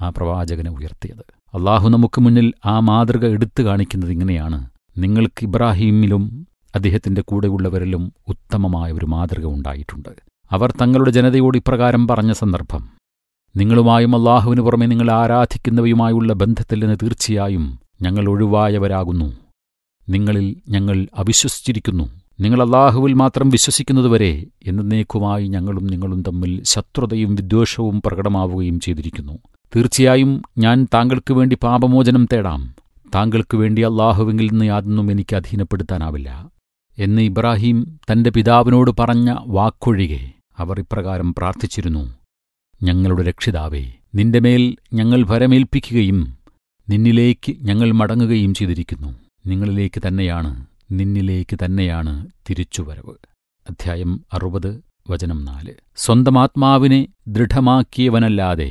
ആ പ്രവാചകനെ ഉയർത്തിയത് അള്ളാഹു നമുക്ക് മുന്നിൽ ആ മാതൃക എടുത്തു കാണിക്കുന്നത് ഇങ്ങനെയാണ് നിങ്ങൾക്ക് ഇബ്രാഹീമിലും അദ്ദേഹത്തിന്റെ കൂടെയുള്ളവരിലും ഉത്തമമായ ഒരു മാതൃക ഉണ്ടായിട്ടുണ്ട് അവർ തങ്ങളുടെ ജനതയോട് ഇപ്രകാരം പറഞ്ഞ സന്ദർഭം നിങ്ങളുമായും അള്ളാഹുവിനു പുറമെ നിങ്ങൾ ആരാധിക്കുന്നവയുമായുള്ള ബന്ധത്തിൽ നിന്ന് തീർച്ചയായും ഞങ്ങൾ ഒഴിവായവരാകുന്നു നിങ്ങളിൽ ഞങ്ങൾ അവിശ്വസിച്ചിരിക്കുന്നു നിങ്ങൾ അള്ളാഹുവിൽ മാത്രം വിശ്വസിക്കുന്നതുവരെ എന്നേക്കുമായി ഞങ്ങളും നിങ്ങളും തമ്മിൽ ശത്രുതയും വിദ്വേഷവും പ്രകടമാവുകയും ചെയ്തിരിക്കുന്നു തീർച്ചയായും ഞാൻ താങ്കൾക്ക് വേണ്ടി പാപമോചനം തേടാം താങ്കൾക്ക് വേണ്ടി അള്ളാഹുവിൽ നിന്ന് യാതൊന്നും എനിക്ക് അധീനപ്പെടുത്താനാവില്ല എന്ന് ഇബ്രാഹിം തന്റെ പിതാവിനോട് പറഞ്ഞ വാക്കൊഴികെ അവർ ഇപ്രകാരം പ്രാർത്ഥിച്ചിരുന്നു ഞങ്ങളുടെ രക്ഷിതാവേ നിന്റെ മേൽ ഞങ്ങൾ ഭരമേൽപ്പിക്കുകയും നിന്നിലേക്ക് ഞങ്ങൾ മടങ്ങുകയും ചെയ്തിരിക്കുന്നു നിങ്ങളിലേക്ക് തന്നെയാണ് നിന്നിലേക്ക് തന്നെയാണ് തിരിച്ചുവരവ് അധ്യായം അറുപത് വചനം നാല് സ്വന്തം ആത്മാവിനെ ദൃഢമാക്കിയവനല്ലാതെ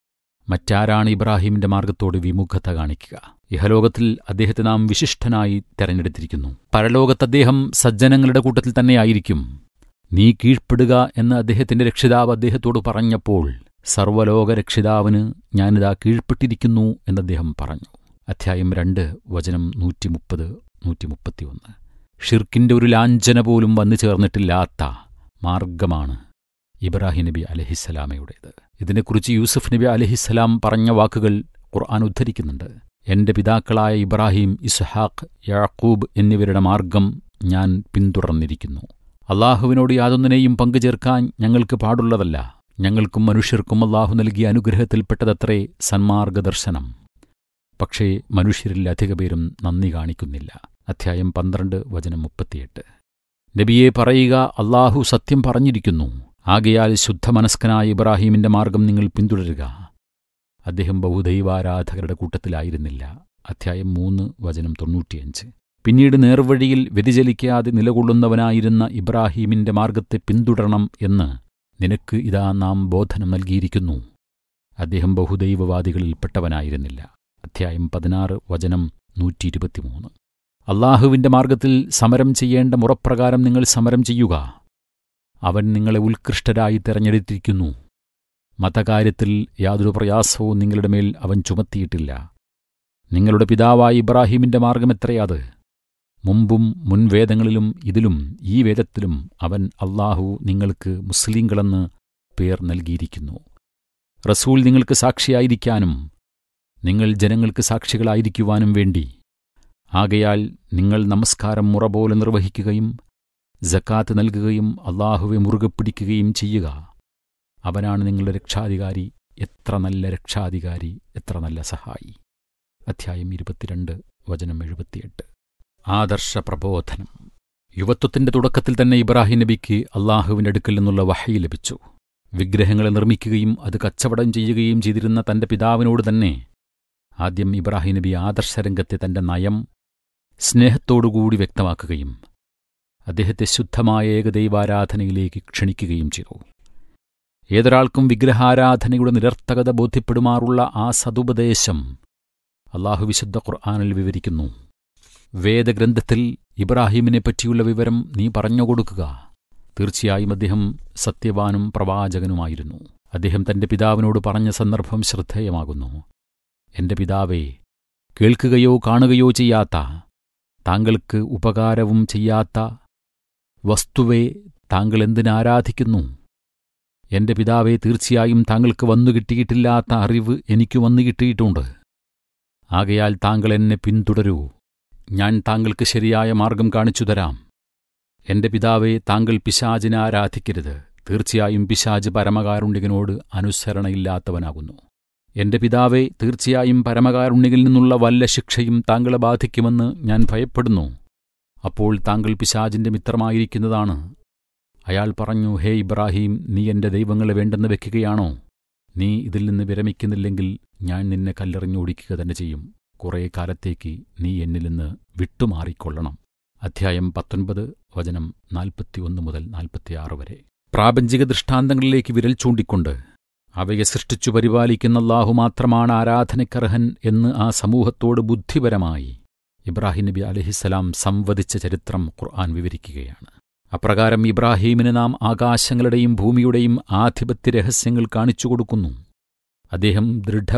മറ്റാരാണ് ഇബ്രാഹിമിന്റെ മാർഗത്തോട് വിമുഖത കാണിക്കുക ഇഹലോകത്തിൽ അദ്ദേഹത്തെ നാം വിശിഷ്ടനായി തെരഞ്ഞെടുത്തിരിക്കുന്നു പരലോകത്ത് അദ്ദേഹം സജ്ജനങ്ങളുടെ കൂട്ടത്തിൽ തന്നെയായിരിക്കും നീ കീഴ്പ്പെടുക എന്ന് അദ്ദേഹത്തിന്റെ രക്ഷിതാവ് അദ്ദേഹത്തോട് പറഞ്ഞപ്പോൾ സർവ്വലോക രക്ഷിതാവിന് ഞാനിതാ കീഴ്പ്പെട്ടിരിക്കുന്നു എന്ന് അദ്ദേഹം പറഞ്ഞു അധ്യായം രണ്ട് വചനം നൂറ്റിമുപ്പത് നൂറ്റിമുപ്പത്തിയൊന്ന് ഷിർക്കിന്റെ ഒരു ലാഞ്ചന പോലും വന്നു ചേർന്നിട്ടില്ലാത്ത മാർഗമാണ് ഇബ്രാഹിം നബി അലഹിസ്സലാമയുടേത് ഇതിനെക്കുറിച്ച് യൂസുഫ് നബി അലഹിസ്സലാം പറഞ്ഞ വാക്കുകൾ ഖുർആൻ ഉദ്ധരിക്കുന്നുണ്ട് എന്റെ പിതാക്കളായ ഇബ്രാഹിം ഇസ്ഹാഖ് യാക്കൂബ് എന്നിവരുടെ മാർഗം ഞാൻ പിന്തുടർന്നിരിക്കുന്നു അള്ളാഹുവിനോട് യാതൊന്നിനെയും പങ്കുചേർക്കാൻ ഞങ്ങൾക്ക് പാടുള്ളതല്ല ഞങ്ങൾക്കും മനുഷ്യർക്കും അള്ളാഹു നൽകിയ അനുഗ്രഹത്തിൽപ്പെട്ടതത്രേ സന്മാർഗദർശനം പക്ഷേ മനുഷ്യരിൽ അധികപേരും നന്ദി കാണിക്കുന്നില്ല അധ്യായം പന്ത്രണ്ട് വചനം മുപ്പത്തിയെട്ട് നബിയെ പറയുക അള്ളാഹു സത്യം പറഞ്ഞിരിക്കുന്നു ആകയാൽ ശുദ്ധമനസ്കനായ ഇബ്രാഹീമിന്റെ മാർഗം നിങ്ങൾ പിന്തുടരുക അദ്ദേഹം ബഹുദൈവാരാധകരുടെ കൂട്ടത്തിലായിരുന്നില്ല അധ്യായം മൂന്ന് വചനം തൊണ്ണൂറ്റിയഞ്ച് പിന്നീട് നേർവഴിയിൽ വ്യതിചലിക്കാതെ നിലകൊള്ളുന്നവനായിരുന്ന ഇബ്രാഹീമിന്റെ മാർഗത്തെ പിന്തുടരണം എന്ന് നിനക്ക് ഇതാ നാം ബോധനം നൽകിയിരിക്കുന്നു അദ്ദേഹം ബഹുദൈവവാദികളിൽപ്പെട്ടവനായിരുന്നില്ല അധ്യായം പതിനാറ് വചനം നൂറ്റി ഇരുപത്തിമൂന്ന് അള്ളാഹുവിന്റെ മാർഗത്തിൽ സമരം ചെയ്യേണ്ട മുറപ്രകാരം നിങ്ങൾ സമരം ചെയ്യുക അവൻ നിങ്ങളെ ഉത്കൃഷ്ടരായി തെരഞ്ഞെടുത്തിരിക്കുന്നു മതകാര്യത്തിൽ യാതൊരു പ്രയാസവും നിങ്ങളുടെ മേൽ അവൻ ചുമത്തിയിട്ടില്ല നിങ്ങളുടെ പിതാവായ ഇബ്രാഹീമിന്റെ മാർഗം എത്രയാത് മുമ്പും മുൻവേദങ്ങളിലും ഇതിലും ഈ വേദത്തിലും അവൻ അള്ളാഹു നിങ്ങൾക്ക് മുസ്ലിങ്ങളെന്ന് പേർ നൽകിയിരിക്കുന്നു റസൂൽ നിങ്ങൾക്ക് സാക്ഷിയായിരിക്കാനും നിങ്ങൾ ജനങ്ങൾക്ക് സാക്ഷികളായിരിക്കുവാനും വേണ്ടി ആകയാൽ നിങ്ങൾ നമസ്കാരം മുറ പോലെ നിർവഹിക്കുകയും ജക്കാത്ത് നൽകുകയും അള്ളാഹുവെ മുറുകെ പിടിക്കുകയും ചെയ്യുക അവനാണ് നിങ്ങളുടെ രക്ഷാധികാരി എത്ര നല്ല രക്ഷാധികാരി എത്ര നല്ല സഹായി അധ്യായം ഇരുപത്തിരണ്ട് വചനം എഴുപത്തിയെട്ട് ആദർശ പ്രബോധനം യുവത്വത്തിന്റെ തുടക്കത്തിൽ തന്നെ ഇബ്രാഹിം നബിക്ക് അള്ളാഹുവിന്റെ അടുക്കൽ നിന്നുള്ള വഹയി ലഭിച്ചു വിഗ്രഹങ്ങളെ നിർമ്മിക്കുകയും അത് കച്ചവടം ചെയ്യുകയും ചെയ്തിരുന്ന തന്റെ പിതാവിനോട് തന്നെ ആദ്യം ഇബ്രാഹിം നബി ആദർശരംഗത്തെ തന്റെ നയം സ്നേഹത്തോടുകൂടി വ്യക്തമാക്കുകയും അദ്ദേഹത്തെ ശുദ്ധമായ ഏകദൈവാരാധനയിലേക്ക് ക്ഷണിക്കുകയും ചെയ്തു ഏതൊരാൾക്കും വിഗ്രഹാരാധനയുടെ നിരർത്ഥകത ബോധ്യപ്പെടുമാറുള്ള ആ സതുപദേശം അള്ളാഹു വിശുദ്ധ ഖുർആാനിൽ വിവരിക്കുന്നു വേദഗ്രന്ഥത്തിൽ ഇബ്രാഹിമിനെ പറ്റിയുള്ള വിവരം നീ പറഞ്ഞുകൊടുക്കുക തീർച്ചയായും അദ്ദേഹം സത്യവാനും പ്രവാചകനുമായിരുന്നു അദ്ദേഹം തന്റെ പിതാവിനോട് പറഞ്ഞ സന്ദർഭം ശ്രദ്ധേയമാകുന്നു എന്റെ പിതാവേ കേൾക്കുകയോ കാണുകയോ ചെയ്യാത്ത താങ്കൾക്ക് ഉപകാരവും ചെയ്യാത്ത വസ്തുവെ താങ്കൾ എന്തിനാരാധിക്കുന്നു എന്റെ പിതാവെ തീർച്ചയായും താങ്കൾക്ക് വന്നു കിട്ടിയിട്ടില്ലാത്ത അറിവ് എനിക്ക് വന്നു കിട്ടിയിട്ടുണ്ട് ആകയാൽ താങ്കൾ എന്നെ പിന്തുടരൂ ഞാൻ താങ്കൾക്ക് ശരിയായ മാർഗം കാണിച്ചു തരാം എന്റെ പിതാവെ താങ്കൾ പിശാചിനെ ആരാധിക്കരുത് തീർച്ചയായും പിശാജ് പരമകാരുണ്യകനോട് അനുസരണയില്ലാത്തവനാകുന്നു എന്റെ പിതാവെ തീർച്ചയായും പരമകാരുണ്യകിൽ നിന്നുള്ള വല്ല ശിക്ഷയും താങ്കളെ ബാധിക്കുമെന്ന് ഞാൻ ഭയപ്പെടുന്നു അപ്പോൾ താങ്കൾ പിശാജിന്റെ മിത്രമായിരിക്കുന്നതാണ് അയാൾ പറഞ്ഞു ഹേ ഇബ്രാഹിം നീ എന്റെ ദൈവങ്ങളെ വേണ്ടെന്ന് വെക്കുകയാണോ നീ ഇതിൽ നിന്ന് വിരമിക്കുന്നില്ലെങ്കിൽ ഞാൻ നിന്നെ കല്ലെറിഞ്ഞോടിക്കുക തന്നെ ചെയ്യും കുറേ കാലത്തേക്ക് നീ എന്നിൽ നിന്ന് വിട്ടുമാറിക്കൊള്ളണം അധ്യായം പത്തൊൻപത് വചനം നാൽപ്പത്തിയൊന്ന് മുതൽ നാൽപ്പത്തിയാറ് വരെ പ്രാപഞ്ചിക ദൃഷ്ടാന്തങ്ങളിലേക്ക് വിരൽ ചൂണ്ടിക്കൊണ്ട് അവയെ സൃഷ്ടിച്ചു പരിപാലിക്കുന്ന അല്ലാഹു മാത്രമാണ് ആരാധനക്കർഹൻ എന്ന് ആ സമൂഹത്തോട് ബുദ്ധിപരമായി ഇബ്രാഹിം നബി അലഹിസ്സലാം സംവദിച്ച ചരിത്രം ഖുർആൻ വിവരിക്കുകയാണ് അപ്രകാരം ഇബ്രാഹീമിന് നാം ആകാശങ്ങളുടെയും ഭൂമിയുടെയും ആധിപത്യ രഹസ്യങ്ങൾ കാണിച്ചു കൊടുക്കുന്നു അദ്ദേഹം ദൃഢ